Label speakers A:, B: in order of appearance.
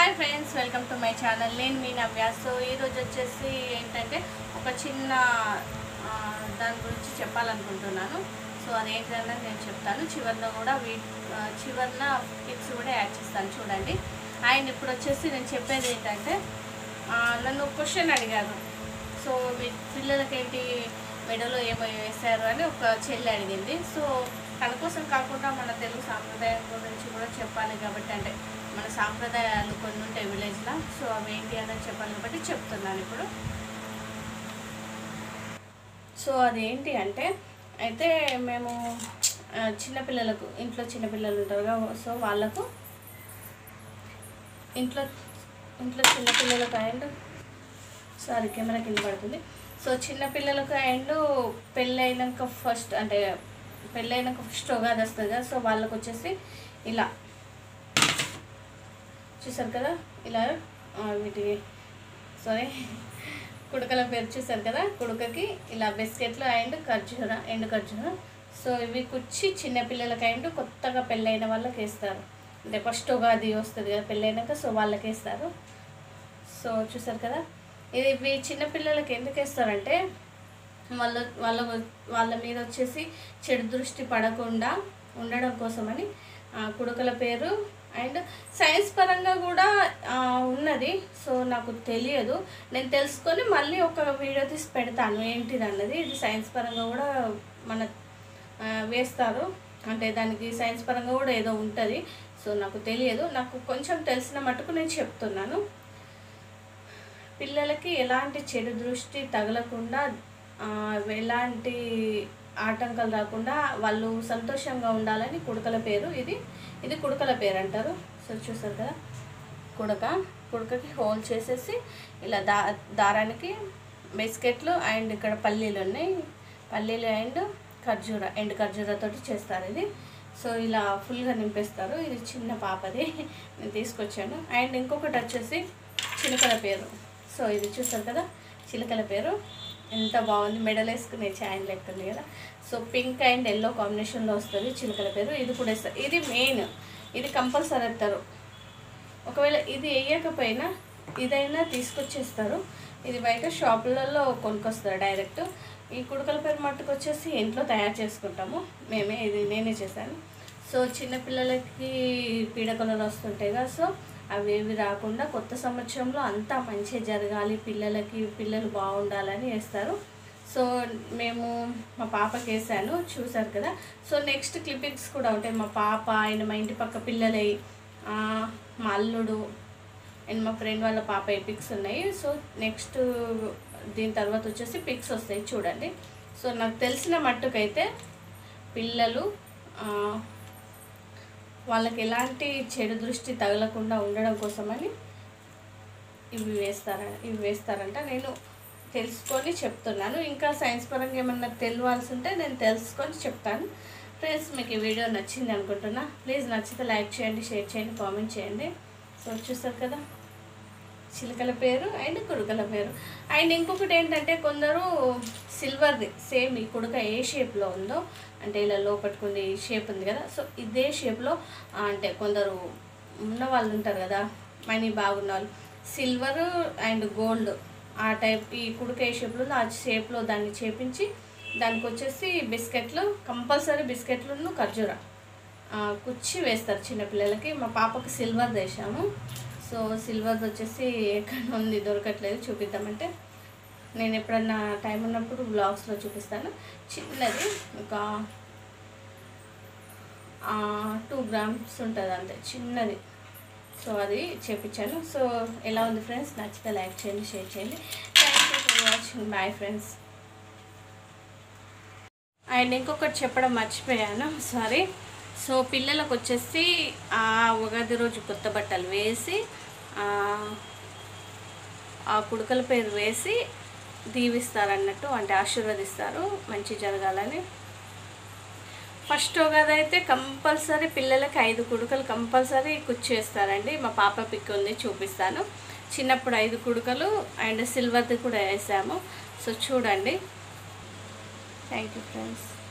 A: hi friends welcome to my channel నేను మీ నవ్య so ఈరోజు వచ్చేసి ఏంటంటే ఒక చిన్న ఆ, దాని గురించి చెప్పాలనుకుంటున్నాను సో అదేంటన్నది నేను చెప్తాను చివరిలో కూడా వీ ఆ, చివరిన పిక్స్ కూడా యాడ్ చేస్తాను చూడండి అండ్ ఇప్పుడు వచ్చేసి నేను చెప్పేది ఏంటంటే ఆ, నన్ను క్వశ్చన్ అడిగారు సో మీ పిల్లలకి ఏంటి మెడలో ఏమో వేశారు అని ఒక చెల్లి అడిగింది సో తన కోసం కాకుండా మన తెలుగు సాంప్రదాయం గురించి కూడా చెప్పాలి కాబట్టి అంటే మన సాంప్రదాయాలు కొన్ని ఉంటాయి విలేజ్లో సో అవి ఏంటి అనేది చెప్పాలి కాబట్టి చెప్తున్నాను ఇప్పుడు సో అదేంటి అంటే అయితే మేము ఆ, చిన్నపిల్లలకు ఇంట్లో చిన్నపిల్లలు ఉంటారు కదా సో వాళ్ళకు ఇంట్లో ఇంట్లో చిన్నపిల్లలకు అండ్ సారీ కెమెరా కింద పడుతుంది సో చిన్నపిల్లలకు అండ్ పెళ్ళైనాక ఫస్ట్ అంటే పెళ్ళైనాక ఫస్ట్ ఉగాది వస్తుంది కదా సో వాళ్ళకు వచ్చేసి ఇలా చూసారు కదా ఇలా ఆ, వీటి సారీ కుడకల పేరు చూసారు కదా కుడకకి ఇలా బిస్కెట్లు అండ్ ఖర్జూర ఎండు ఖర్జూర సో ఇవి కుచ్చి చిన్నపిల్లలకి అండ్ కొత్తగా పెళ్ళైన వాళ్ళకి వేస్తారు అంటే ఫస్ట్ ఉగాది వస్తుంది కదా పెళ్ళైనాక సో వాళ్ళకి వేస్తారు సో చూసారు కదా ఇది ఇవి చిన్నపిల్లలకి ఎందుకు వేస్తారంటే వాళ్ళ వాళ్ళ వాళ్ళ మీద వచ్చేసి చెడు దృష్టి పడకుండా ఉండడం కోసమని ఆ, కుడుకల పేరు అండ్ సైన్స్ పరంగా కూడా ఆ, ఉన్నది సో నాకు తెలియదు నేను తెలుసుకొని మళ్ళీ ఒక వీడియో తీసి పెడతాను ఏంటిది అన్నది ఇది సైన్స్ పరంగా కూడా మన ఆ, వేస్తారు అంటే దానికి సైన్స్ పరంగా కూడా ఏదో ఉంటుంది సో నాకు తెలియదు నాకు కొంచెం తెలిసిన మటుకు నేను చెప్తున్నాను పిల్లలకి ఎలాంటి చెడు దృష్టి తగలకుండా ఆ, ఎలాంటి ఆటంకాలు రాకుండా వాళ్ళు సంతోషంగా ఉండాలని కుడకల పేరు ఇది ఇది కుడకల పేరు అంటారు సో చూసారు కదా కుడక కుడకకి హోల్ చేసేసి ఇలా దా దారానికి బిస్కెట్లు అండ్ ఇక్కడ పల్లీలు ఉన్నాయి పల్లీలు అండ్ ఖర్జూర ఎండు ఖర్జూరతోటి చేస్తారు ఇది సో ఇలా ఫుల్గా నింపేస్తారు ఇది చిన్న పాపది నేను తీసుకొచ్చాను అండ్ ఇంకొకటి వచ్చేసి చిలుకల పేరు సో ఇది చూసారు కదా చిలుకల పేరు ఎంత బాగుంది మెడల్ వేసుకునే చైన్ లెక్క ఉంది కదా సో పింక్ అండ్ ఎల్లో కాంబినేషన్లో వస్తుంది చిలుకల పేరు ఇది కూడా వేస్తారు ఇది మెయిన్ ఇది కంపల్సరీ ఎత్తారు ఒకవేళ ఇది వేయకపోయినా ఇదైనా తీసుకొచ్చేస్తారు ఇది బయట షాపులలో కొనుక్కొస్తారు డైరెక్ట్ ఈ కుడకల పేరు మట్టుకు వచ్చేసి ఇంట్లో తయారు చేసుకుంటాము మేమే ఇది నేనే చేశాను సో చిన్నపిల్లలకి పీడకలలు వస్తుంటాయి కదా సో అవి ఏవి రాకుండా కొత్త సంవత్సరంలో అంతా మంచి జరగాలి పిల్లలకి పిల్లలు బాగుండాలని వేస్తారు సో మేము మా పాపకి వేసాను చూసారు కదా సో నెక్స్ట్ క్లిప్పింగ్స్ కూడా ఉంటాయి మా పాప ఆయన మా ఇంటి పక్క పిల్లలై ఆ, మా అల్లుడు అండ్ మా ఫ్రెండ్ వాళ్ళ పాప పిక్స్ ఉన్నాయి సో నెక్స్ట్ దీని తర్వాత వచ్చేసి పిక్స్ వస్తాయి చూడండి సో నాకు తెలిసిన మట్టుకైతే పిల్లలు ఆ, వాళ్ళకి ఎలాంటి చెడు దృష్టి తగలకుండా ఉండడం కోసమని ఇవి వేస్తార ఇవి వేస్తారంట నేను తెలుసుకొని చెప్తున్నాను ఇంకా సైన్స్ పరంగా ఏమన్నా తెలియాల్సి ఉంటే నేను తెలుసుకొని చెప్తాను ఫ్రెండ్స్ మీకు ఈ వీడియో నచ్చింది అనుకుంటున్నా ప్లీజ్ నచ్చితే లైక్ చేయండి షేర్ చేయండి కామెంట్ చేయండి సో చూస్తారు కదా చిలుకల పేరు అండ్ కుడుకల పేరు అండ్ ఇంకొకటి ఏంటంటే కొందరు సిల్వర్ది సేమ్ ఈ కుడుక ఏ షేప్లో ఉందో అంటే ఇలా లోపట్టుకుంది షేప్ ఉంది కదా సో ఇదే షేప్లో అంటే కొందరు ఉన్న వాళ్ళు ఉంటారు కదా మనీ బాగున్న వాళ్ళు సిల్వర్ అండ్ గోల్డ్ ఆ టైప్ ఈ కుడుక ఏ షేప్లో ఉందో ఆ షేప్లో దాన్ని చేపించి దానికి వచ్చేసి బిస్కెట్లు కంపల్సరీ బిస్కెట్లను ఖర్జూర ఆ, కుచ్చి వేస్తారు చిన్నపిల్లలకి మా పాపకి సిల్వర్ వేసాము సో సిల్వర్ది వచ్చేసి ఎక్కడ ఉంది దొరకట్లేదు చూపిద్దామంటే నేను ఎప్పుడన్నా టైం ఉన్నప్పుడు బ్లాగ్స్లో చూపిస్తాను చిన్నది ఒక టూ గ్రామ్స్ ఉంటుంది అంతే చిన్నది సో అది చేపించాను సో ఎలా ఉంది ఫ్రెండ్స్ నచ్చితే లైక్ చేయండి షేర్ చేయండి thank you for watching bye friends and ఇంకొకటి చెప్పడం మర్చిపోయాను సారీ సో పిల్లలకు వచ్చేసి ఆ ఉగాది రోజు కొత్త బట్టలు వేసి ఆ, ఆ కుడుకల పేరు వేసి దీవిస్తారు అన్నట్టు అంటే ఆశీర్వదిస్తారు మంచి జరగాలని ఫస్ట్ ఉగాది అయితే కంపల్సరీ పిల్లలకి ఐదు కుడుకలు కంపల్సరీ కుచ్చేస్తారండి మా పాప పిక్ ఉంది చూపిస్తాను చిన్నప్పుడు ఐదు కుడుకలు అండ్ సిల్వర్ది కూడా వేసాము సో చూడండి థ్యాంక్ యూ ఫ్రెండ్స్